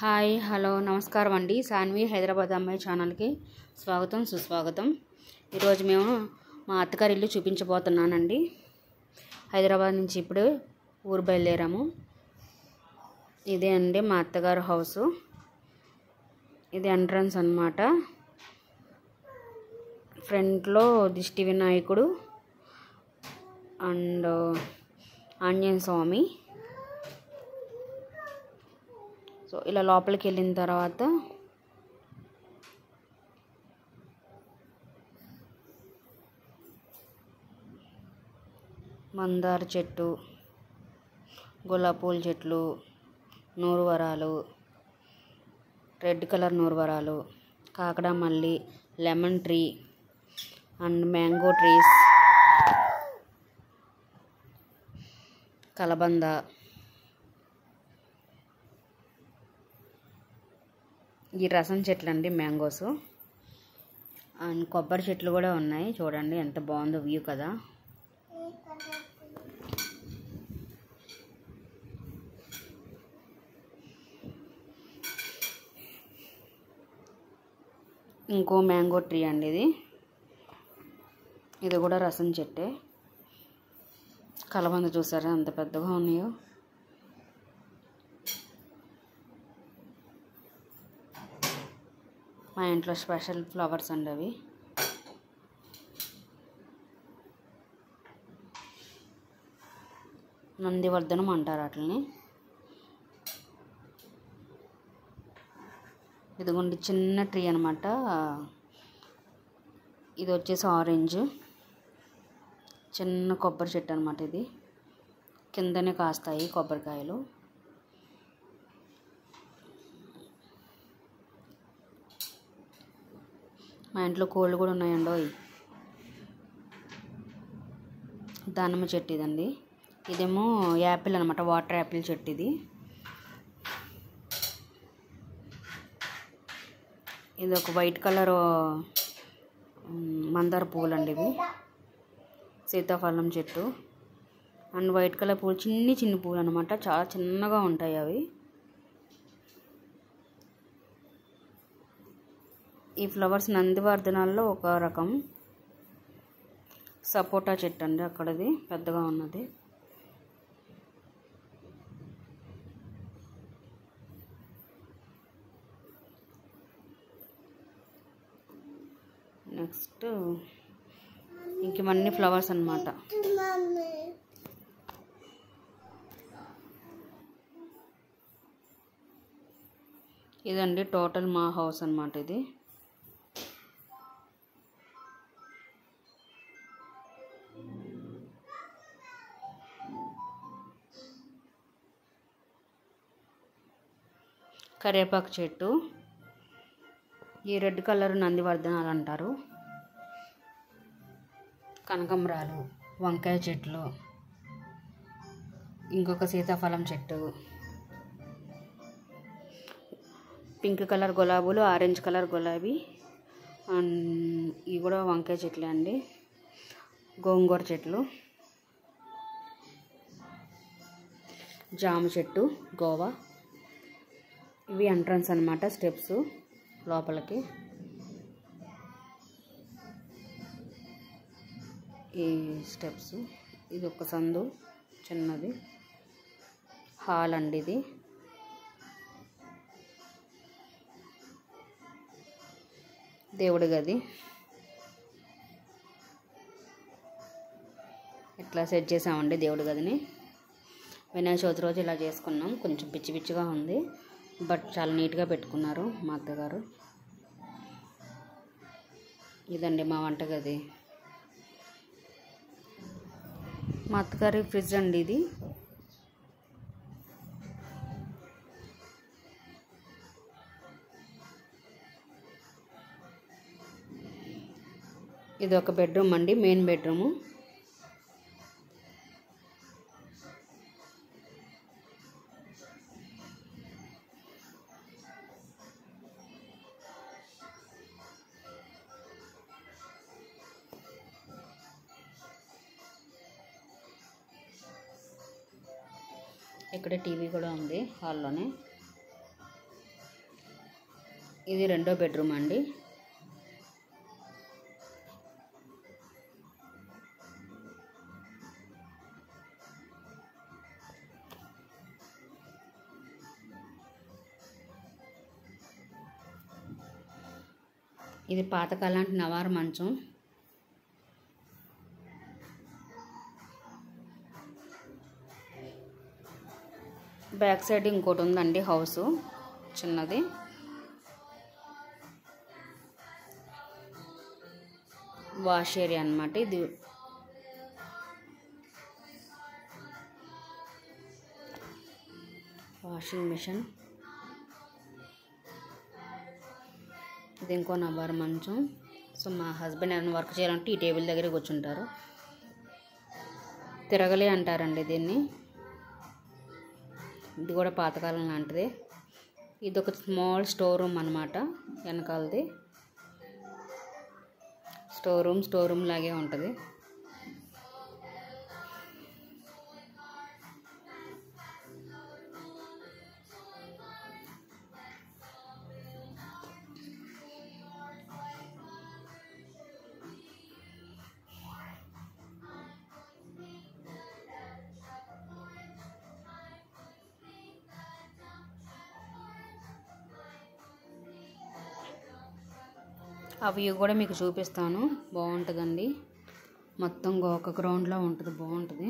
hi hello నమస్కారం అండి సాన్వి హైదరాబాద్ అమ్మాయి ఛానల్కి స్వాగతం సుస్వాగతం ఈరోజు మేము మా అత్తగారి ఇల్లు చూపించబోతున్నానండి హైదరాబాద్ నుంచి ఇప్పుడు ఊరు బయలుదేరాము ఇదే అండి మా అత్తగారు హౌసు ఇది ఎంట్రన్స్ అన్నమాట ఫ్రంట్లో దిష్టి వినాయకుడు అండ్ ఆంజనేయ స్వామి సో ఇలా లోపలికి వెళ్ళిన తర్వాత మందార చెట్టు గులాబీ పూల చెట్లు నూరువరాలు రెడ్ కలర్ నూరువరాలు కాకడ మల్లి lemon tree and mango trees కలబంద ఈ రసం చెట్లు అండి మ్యాంగోస్ అండ్ కొబ్బరి చెట్లు కూడా ఉన్నాయి చూడండి ఎంత బాగుందో వ్యూ కదా ఇంకో మ్యాంగో ట్రీ అండి ఇది ఇది కూడా రసం చెట్టే కలబంద చూసారా ఎంత పెద్దగా ఉన్నాయో మా ఇంట్లో స్పెషల్ ఫ్లవర్స్ అండి అవి నందివర్ధనం అంటారు వాటిని ఇదిగోండి చిన్న ట్రీ అనమాట ఇది వచ్చేసి ఆరెంజ్ చిన్న కొబ్బరి చెట్టు అనమాట ఇది కిందనే కాస్తాయి కొబ్బరికాయలు మా ఇంట్లో కోళ్ళు కూడా ఉన్నాయండి దానిమ్మ చెట్టు ఇదండి ఇదేమో యాపిల్ అనమాట వాటర్ యాపిల్ చెట్టు ఇది ఇది ఒక వైట్ కలర్ మందార పువ్వులు అండి ఇవి సీతాఫలం చెట్టు అండ్ వైట్ కలర్ పువ్వులు చిన్ని చిన్ని పువ్వులు అనమాట చాలా చిన్నగా ఉంటాయి అవి ఈ ఫ్లవర్స్ నందివర్ధనాల్లో ఒక రకం సపోటా చెట్టు అండి అక్కడది పెద్దగా ఉన్నది నెక్స్ట్ ఇంక ఇవన్నీ ఫ్లవర్స్ అనమాట ఇదండి టోటల్ మా హౌస్ అనమాట ఇది కరివేపాకు చెట్టు ఈ రెడ్ కలర్ నందివర్ధనాలు అంటారు కనకంబరాలు వంకాయ చెట్లు ఇంకొక సీతాఫలం చెట్టు పింక్ కలర్ గులాబీలు ఆరెంజ్ కలర్ గులాబీ అండ్ ఇవి కూడా వంకాయ చెట్లే అండి గోంగూర చెట్లు జామ చెట్టు గోవా ఇవి ఎంట్రన్స్ అనమాట స్టెప్స్ లోపలికి ఈ స్టెప్స్ ఇది ఒక సందు చిన్నది హాల్ అండి ఇది దేవుడి గది ఇట్లా సెట్ చేసామండి దేవుడి గదిని వినాయక చవితి రోజు ఇలా చేసుకున్నాం కొంచెం పిచ్చి పిచ్చిగా ఉంది బట్ చాలా నీట్గా పెట్టుకున్నారు మా అత్తగారు ఇదండి మా వంటగది మా అత్తగారి ఫ్రిడ్జ్ అండి ఇది ఇది ఒక బెడ్రూమ్ అండి మెయిన్ బెడ్రూము ఇక్కడ టీవీ కూడా ఉంది హాల్లోనే ఇది రెండో బెడ్రూమ్ అండి ఇది పాతకాలాంటి నవారు మంచం బ్యాక్ సైడ్ ఇంకోటి ఉందండి హౌస్ చిన్నది వాష్ ఏరియా అనమాట ఇది వాషింగ్ మిషన్ ఇది ఇంకో నవ్వారు మంచం సో మా హస్బెండ్ ఏమైనా వర్క్ చేయాలంటే ఈ టేబుల్ దగ్గర కూర్చుంటారు తిరగలే అంటారండి దీన్ని ఇది కూడా పాతకాలం లాంటిది ఇది ఒక స్మాల్ స్టోర్ రూమ్ అనమాట వెనకాలది స్టోర్ రూమ్ స్టోర్ రూమ్ లాగే ఉంటుంది ఆ వ్యూ కూడా మీకు చూపిస్తాను బాగుంటుందండి మొత్తం ఒక గ్రౌండ్లో ఉంటుంది బాగుంటుంది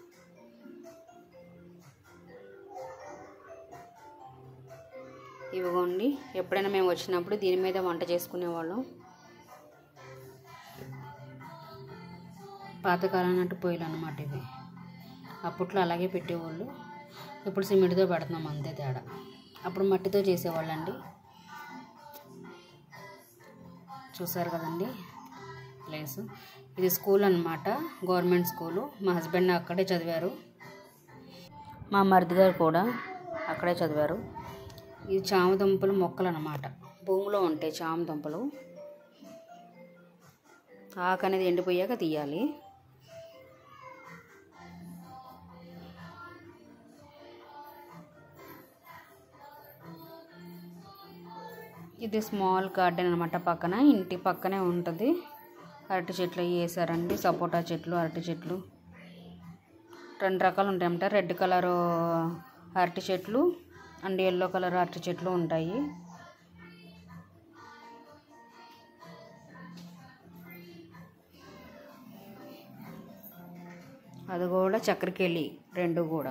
ఇవిగోండి ఎప్పుడైనా మేము వచ్చినప్పుడు దీని మీద వంట చేసుకునేవాళ్ళం పాతకాలం నాటి పొయ్యిలు అనమాట ఇవి అప్పట్లో అలాగే పెట్టేవాళ్ళు ఇప్పుడు సిమెంట్తో పెడుతున్నాం అంతే తేడా అప్పుడు మట్టితో చేసేవాళ్ళండి చూసారు కదండి ప్లేస్ ఇది స్కూల్ అనమాట గవర్నమెంట్ స్కూలు మా హస్బెండ్ అక్కడే చదివారు మా మరిది గారు కూడా అక్కడే చదివారు ఇది చామదుంపలు మొక్కలు అనమాట భూమిలో ఉంటాయి చామదుంపలు ఆకు అనేది ఎండిపోయాక తీయాలి ఇది స్మాల్ గార్డెన్ అనమాట పక్కన ఇంటి పక్కనే ఉంటుంది అరటి చెట్లు అవి వేసారండి సపోటా చెట్లు అరటి చెట్లు రెండు రకాలు ఉంటాయన్నమాట రెడ్ కలర్ అరటి చెట్లు అండ్ ఎల్లో కలర్ అరటి చెట్లు ఉంటాయి అది కూడా చక్కెరకెళ్ళి రెండు కూడా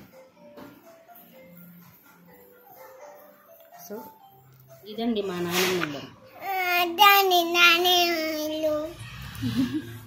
సో ఇదండి మా నాన్న నెంబర్ దాని నానే ఇల్లు